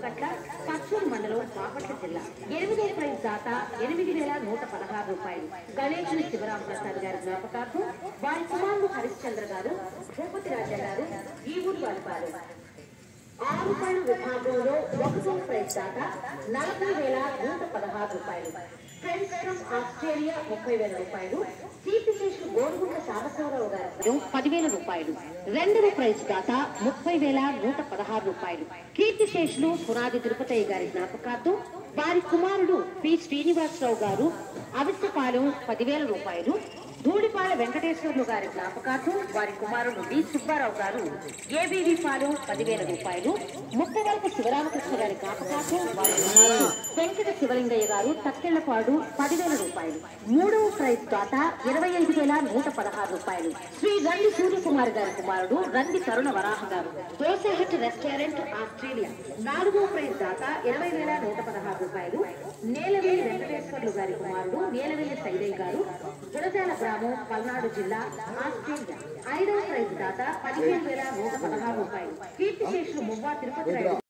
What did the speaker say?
కొత్తకట్ల పచ్చూరు మండలం బాపట్ల జిల్లా ఎనిమిదో ప్రైజ్ దాత ఎనిమిది వేల నూట పదహారు రూపాయలు గణేశుని శివరాం ప్రసాద్ గారి జ్ఞాపకార్థం వారి కుమారుడు హరిశ్చంద్ర గారు భూపతి రాజా గారు ఈ ఊరు వారిపారు ఆరు రూపాయల విభాగంలో ఒకటో ప్రైజ్ దాకా నలభై వేల నూట పదహారు రూపాయలు ఫ్రెండ్స్ ఫ్రమ్ ఆస్ట్రేలియా ముప్పై వేల రూపాయలు కీర్తి శేషు గోరుగుంట సాంబశివరావు గారు పదివేల రూపాయలు రెండవ ప్రైజ్ దాకా ముప్పై వేల నూట పదహారు రూపాయలు కీర్తి శేషులు పునాది తిరుపతయ్య గారి జ్ఞాపకార్థం వారి కుమారుడు పి శ్రీనివాసరావు గారు అవిష్టపాలెం పదివేల రూపాయలు ధూళిపాల వెంకటేశ్వర్లు గారి జ్ఞాపకార్థం వారి కుమారుడు డి సుబ్బారావు గారు ఏబీవీ పాలెం పదివేల రూపాయలు ముప్పవరపు శివరామకృష్ణ గారి జ్ఞాపకార్థం వారి కుమారుడు వెంకట శివలింగయ్య గారు తక్కెళ్లపాడు పదివేల రూపాయలు మూడవ ప్రైజ్ దాత ఇరవై ఐదు వేల నూట పదహారు రూపాయలు శ్రీ రండి సూర్యకుమార్ గారి కుమారుడు రండి తరుణ వరాహ గారు దోసహట్ రెస్టారెంట్ ఆస్ట్రేలియా నాలుగో ప్రైజ్ దాత ఇరవై వేల నూట పదహారు రూపాయలు నేలవేలి వెంకటేశ్వర్లు గారి కుమారుడు నేలవేలి సైదయ్య గారు గురజాల గ్రామం పల్నాడు జిల్లా ఆస్ట్రేలియా ఐదవ ప్రైజ్ దాత పదిహేను వేల నూట పదహారు రూపాయలు కీర్తి శేషులు మువ్వా తిరుపతి రాయుడు